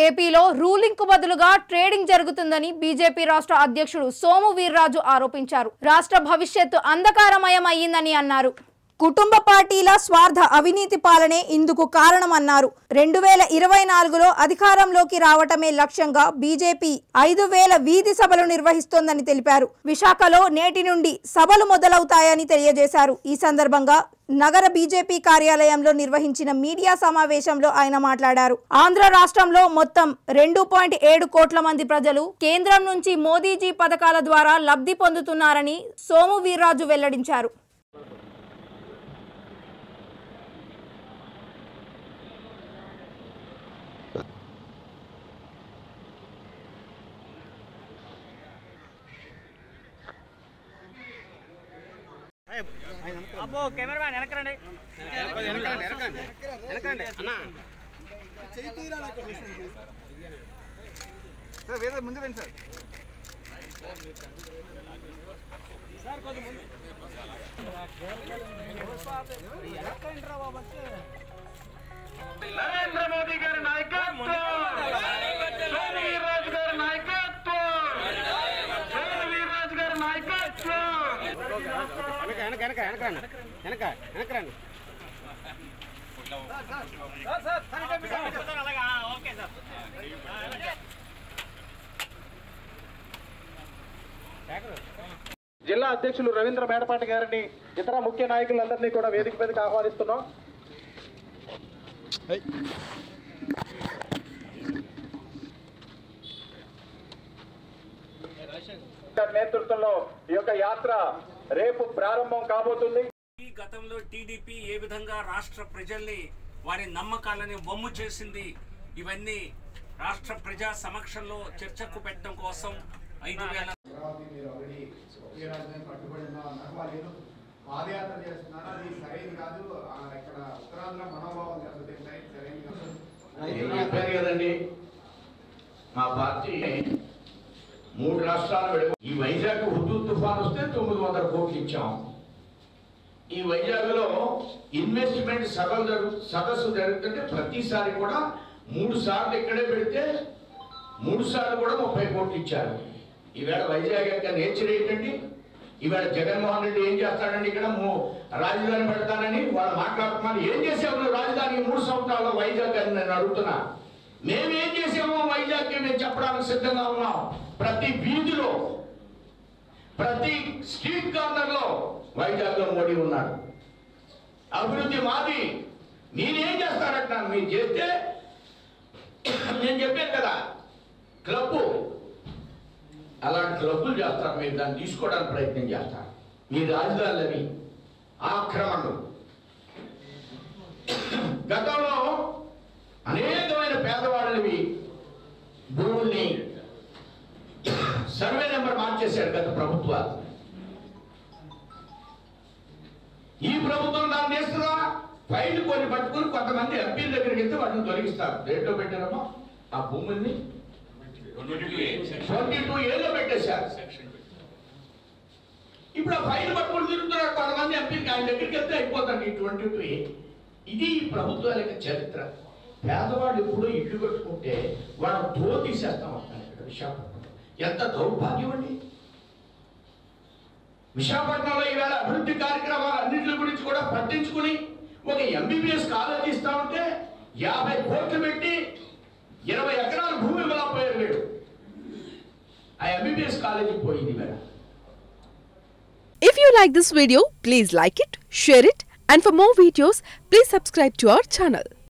ఏపీలో రూలింగ్ కు బదులుగా ట్రేడింగ్ జరుగుతుందని బీజేపీ రాష్ట్ర అధ్యక్షుడు సోము వీర్రాజు ఆరోపించారు రాష్ట్ర భవిష్యత్తు అంధకారమయం అయ్యిందని అన్నారు కుటుంబ పార్టీల స్వార్థ అవినీతి పాలనే ఇందుకు కారణమన్నారు రెండు వేల ఇరవై నాలుగులో అధికారంలోకి రావటమే లక్ష్యంగా బీజేపీ ఐదు వేల వీధి సభలు నిర్వహిస్తోందని తెలిపారు విశాఖలో నేటి నుండి సభలు మొదలవుతాయని తెలియజేశారు ఈ సందర్భంగా నగర బీజేపీ కార్యాలయంలో నిర్వహించిన మీడియా సమావేశంలో ఆయన మాట్లాడారు ఆంధ్ర రాష్ట్రంలో మొత్తం రెండు పాయింట్ ఏడు కోట్ల మంది ప్రజలు కేంద్రం నుంచి మోదీజీ పథకాల ద్వారా లబ్ధి పొందుతున్నారని సోము వీర్రాజు వెల్లడించారు అబ్బో కెమెరామ్యాన్ వెనకరండి వెనకండి అన్న సార్ వేరే ముందు రండి సార్ నరేంద్ర మోదీ గారి నాయకత్వం సోము వీర్రాజు గారి నాయకత్వం సోము వీర్రాజు గారి నాయకత్వం వెనక వెనక వెనక వెనకరండి వెనక వెనకరండి ఓకే సార్ జిల్లా అధ్యక్షులు రవీంద్ర మేడపాటి గారిని ఇతర ముఖ్య నాయకులందరినీ కూడా వేదిక మీదకి ఆహ్వానిస్తున్నాం గారి నేతృత్వంలో ఈ యొక్క యాత్ర రేపు ప్రారంభం కాబోతుంది ఈ గతంలో టీడీపీ ఏ విధంగా రాష్ట్ర ప్రజల్ని వారి నమ్మకాలని వమ్ము చేసింది ఇవన్నీ రాష్ట్ర ప్రజా సమక్షంలో చర్చకు పెట్టడం కోసం ఐదు వేల అమరావతి మీరు ఆల్రెడీ ఒకే రాజధాని కట్టుబడి ఉన్న నడవలేదు పాదయాత్ర చేస్తున్నారు అది సరైనది కాదు ఆ, ఇక్కడ ఉత్తరాంధ్ర మనోభావం దెబ్బతింటాయి సరైనది కాదు. ఏం చెప్పారు కదండి మా పార్టీ మూడు రాష్ట్రాలు విడ- ఈ వైజాగ్ హుద్దు తుఫాన్ వస్తే తొమ్మిది వందల కోట్లు ఇచ్చాం ఈ వైజాగ్ లో ఇన్వెస్ట్మెంట్ సభలు జరుగు సదస్సు జరుగుతుంటే ప్రతిసారి కూడా మూడు సార్లు ఇక్కడే పెడితే మూడు సార్లు కూడా ముప్పై కోట్లు ఇచ్చారు ఈవేళ వైజాగ్ యొక్క నేచర్ ఏంటండి ఈవేళ జగన్మోహన్ రెడ్డి ఏం చేస్తాడండి ఇక్కడ మూ- రాజధాని పెడతానని వాళ్ళు మాట్లాడుతున్నారు ఏం చేసావు నువ్వు రాజధాని ఈ మూడు సంవత్సరాల్లో వైజాగ్ అని నేను అడుగుతున్నా మేమేం చేసామో వైజాగ్ మేము చెప్పడానికి సిద్ధంగా ఉన్నాం ప్రతి వీధిలో ప్రతి స్ట్రీట్ కార్నర్ లో వైజాగ్ లో మోడీ ఉన్నాడు అభివృద్ధి మాది మీరేం చేస్తారంటున్నాను మీరు చేస్తే నేను చెప్పాను కదా క్లబ్ అలాంటి క్లబ్బులు చేస్తారు మీరు దాన్ని తీసుకోవడానికి ప్రయత్నం చేస్తారు మీ రాజధానులని ఆక్రమణలు గతంలో అనేకమైన పేదవాళ్ళవి భూముల్ని సర్వే నెంబర్ మార్చేశారు గత ప్రభుత్వాలు ఈ ప్రభుత్వం దాన్ని చేస్తుందా ఫైల్ కొన్ని పట్టుకుని కొంతమంది ఎంపీల దగ్గరికి వెళ్తే వాటిని తొలగిస్తారు దేంట్లో పెట్టారమ్మా ఆ భూముల్ని ట్వంటీ టూ ఏలో పెట్టేశారు ఇప్పుడు ఆ ఫైల్ పట్టుకుని తిరుగుతున్నారు కొంతమంది ఎంపీలకి ఆయన దగ్గరికి వెళ్తే అయిపోతాడు ఈ ట్వంటీ టూ ఏ ఇది ఈ ప్రభుత్వాల యొక్క చరిత్ర పేదవాడు ఎప్పుడో ఇల్లు కట్టుకుంటే వాడు తో తీసేస్తాం అంటారు ఇక్కడ విశాఖపట్నం ఎంత దౌర్భాగ్యం అండి విశాఖపట్నంలో ఈవేళ అభివృద్ధి కార్యక్రమాలు అన్నింటి గురించి కూడా పట్టించుకుని ఒక ఎంబీబీఎస్ కాలేజీ ఇస్తా ఉంటే యాభై కోట్లు పెట్టి ఇరవై ఎకరాల భూమి ఇవ్వలేకపోయారు వీడు ఆ ఎంబీబీఎస్ కాలేజీ పోయింది ఈవేళ If you like this video, please like it, share it, and for more videos, please subscribe to our channel.